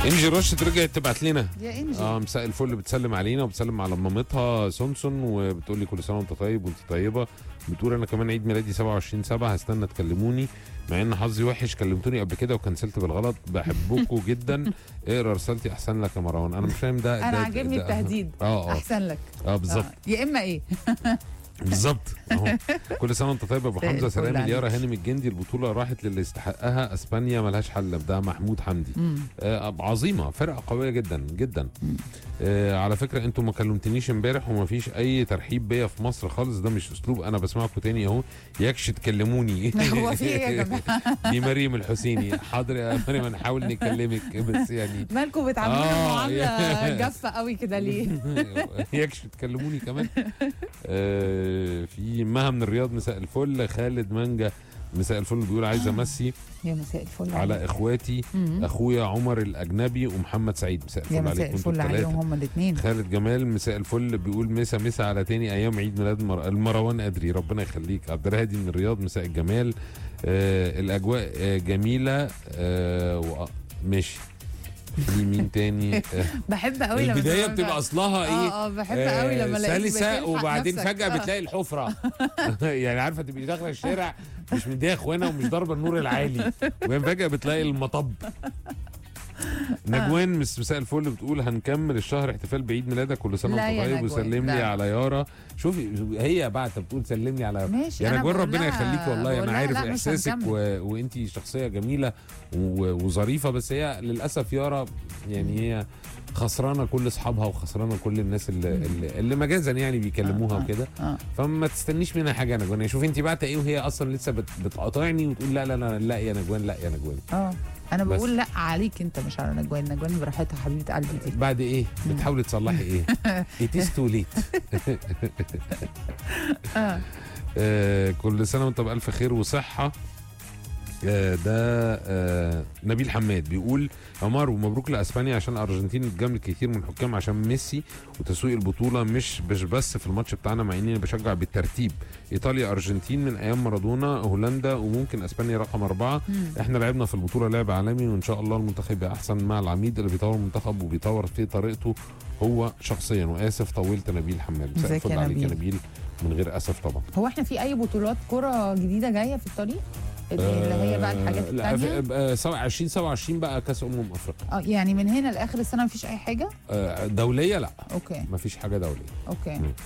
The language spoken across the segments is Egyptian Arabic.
انجي رشد رجعت تبعت لنا يا انجي اه مساء الفل بتسلم علينا وبتسلم على مامتها سونسون وبتقول لي كل سنه وانت طيب وانت طيبه بتقول انا كمان عيد ميلادي 27 7 هستنى تكلموني مع ان حظي وحش كلمتوني قبل كده وكنسلت بالغلط بحبكم جدا اقرا رسالتي احسن لك يا مروان انا مش فاهم ده انا ده- عاجبني ده- التهديد اه اه احسن لك اه بالظبط آه. يا اما ايه بالظبط اهو كل سنه وانت طيب يا ابو مساء حمزه الفل سلام عليك. اليارا هانم الجندي البطوله راحت للي يستحقها اسبانيا ملهاش حل ده محمود حمدي مم. آه عظيمه فرقه قويه جدا جدا آه على فكره انتوا ما كلمتنيش امبارح وما فيش اي ترحيب بيا في مصر خالص ده مش اسلوب انا بسمعكم تاني اهو يكش تكلموني هو في ايه يا جماعه دي مريم الحسيني حاضر يا مريم هنحاول نكلمك بس يعني مالكم بتعاملوا آه، معامله يا- جافه قوي كده ليه يكش تكلموني كمان آه في مها من الرياض مساء الفل خالد مانجا مساء الفل بيقول عايزه امسي يا مساء الفل عليك. على اخواتي مم. اخويا عمر الاجنبي ومحمد سعيد مساء يا الفل مساء عليكم انتوا الفل عليهم الثلاثه هما الاثنين خالد جمال مساء الفل بيقول مسا مسا على تاني ايام عيد ميلاد مر... المروان ادري ربنا يخليك عبد الهادي من الرياض مساء الجمال آه الاجواء آه جميله آه و... ماشي في مين تاني آه بحب قوي لما البدايه تبقى- بتبقى اصلها ايه اه اه بحب قوي لما الاقيك سلسه بتلحق وبعدين نفسك. فجاه آه. بتلاقي الحفره يعني عارفه تبقي داخله الشارع مش مديه اخوانا ومش ضاربه النور العالي وبعدين فجاه بتلاقي المطب نجوان مس مساء الفل بتقول هنكمل الشهر احتفال بعيد ميلادك كل سنه لا وانت يا طيب نجوان، وسلم لي لا. على يارا شوفي هي بعت بتقول سلم لي على يارا ماشي يا أنا نجوان بقول ربنا لها- يخليكي والله بقول انا لها عارف لا، مش احساسك هنكمل. و... وانت شخصيه جميله و... وظريفه بس هي للاسف يارا يعني هي خسرانه كل اصحابها وخسرانه كل الناس اللي, اللي, اللي مجازا يعني بيكلموها آه، آه، وكده اه فما تستنيش منها حاجه يا نجوان يعني شوفي انت بعت ايه وهي اصلا لسه بت... بتقاطعني وتقول لا لا لا لا يا نجوان لا يا نجوان اه انا بس. بقول لا عليك انت مش على نجوان نجوان براحتها حبيبه قلبي دي بعد ايه بتحاولي تصلحي ايه it is too late اه آه كل سنه وانت بالف خير وصحه آه ده آه نبيل حماد بيقول عمر ومبروك لاسبانيا عشان الارجنتين اتجامل كتير من الحكام عشان ميسي وتسويق البطوله مش مش بس في الماتش بتاعنا مع اني بشجع بالترتيب ايطاليا ارجنتين من ايام مارادونا هولندا وممكن اسبانيا رقم اربعه مم. احنا لعبنا في البطوله لعب عالمي وان شاء الله المنتخب يبقى احسن مع العميد اللي بيطور المنتخب وبيطور في طريقته هو شخصيا واسف طولت نبيل حماد مساء ازيك يا الفل عليك يا نبيل؟ نبيل من غير اسف طبعا هو احنا في اي بطولات كرة جديدة جاية في الطريق؟ اللي هي بقى الحاجات آه، لا، التانية؟ في- آه، سبعة- 2027 بقى كاس امم افريقيا اه يعني من هنا لاخر السنة مفيش اي حاجة؟ آه، دوليه لا اوكي ما فيش حاجه دوليه اوكي مم.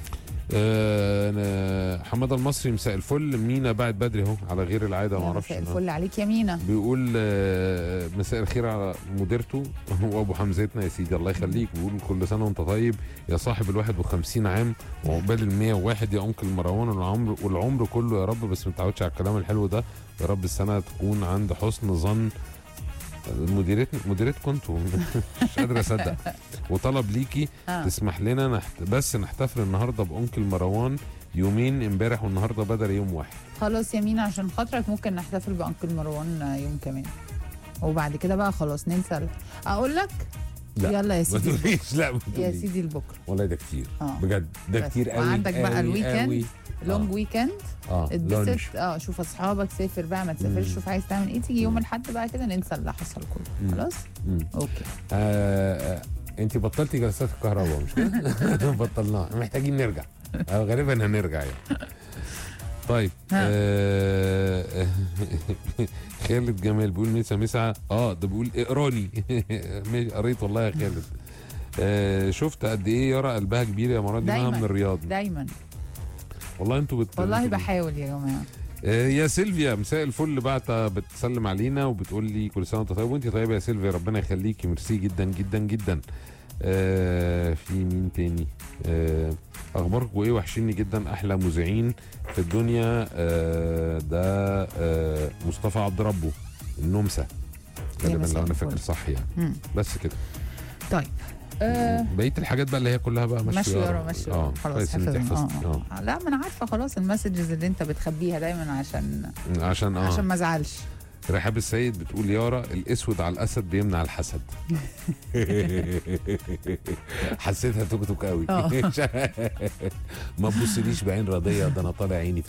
آه، أنا- حماده المصري مساء الفل مينا بعد بدري اهو على غير العاده ما يا اعرفش مساء الفل عليك يا مينا بيقول آه، مساء الخير على مديرته وابو حمزتنا يا سيدي الله يخليك بيقول كل سنه وانت طيب يا صاحب ال 51 عام وعقبال ال 101 يا انكل مروان والعمر والعمر كله يا رب بس ما تعودش على الكلام الحلو ده يا رب السنه تكون عند حسن ظن مديرت مديرتكم انتوا مش قادر اصدق وطلب ليكي آه. تسمح لنا نحت... بس نحتفل النهارده بانكل مروان يومين امبارح والنهارده بدل يوم واحد خلاص يا مينا عشان خاطرك ممكن نحتفل بأنكل مروان يوم كمان وبعد كده بقى خلاص ننسى ال- اقول لك لا. يلا يا ما سيدي تقوليش لا ما يا تقوليش سيدي لبكره والله ده كتير اه بجد ده بس. كتير قوي وعندك بقى قوي الويكند. قوي. لونج ويكند اه لونج اتبسط اه شوف اصحابك سافر بقى ما تسافرش مم. شوف عايز تعمل ايه تيجي يوم مم. الاحد بقى كده ننسى اللي حصل كله مم. خلاص مم. اوكي آه انت بطلتي جلسات الكهرباء مش كده؟ بطلناها محتاجين نرجع آه غالبا هنرجع يعني طيب ها. آه خالد جمال بيقول مسا مسا اه ده بيقول اقراني ماشي، قريت والله يا خالد آه شفت قد ايه يرى قلبها كبير يا مراد دي دايماً. من الرياض دايما والله انتوا بت... والله انتوا- بحاول يا جماعه آه، يا سيلفيا مساء الفل بعت بتسلم علينا وبتقول لي كل سنه وانت طيب وانت طيبه يا سيلفيا ربنا يخليكي ميرسي جدا جدا جدا آه في مين تاني آه اخباركم ايه وحشيني جدا احلى مذيعين في الدنيا آه ده آه مصطفى عبد ربه النمسا غالبا مساء لو انا الفل. فاكر صح يعني مم. بس كده طيب آه بقيه الحاجات بقى اللي هي كلها بقى مشي مشي ورا مشي ورا خلاص كويس إن انت حفظنا حفظت آه. آه. لا ما انا عارفه خلاص المسجز اللي انت بتخبيها دايما عشان اه عشان اه عشان ما ازعلش رحاب السيد بتقول يارا الاسود على الاسد بيمنع الحسد حسيتها توك توك قوي آه. ما تبصليش بعين راضيه ده انا طالع عيني في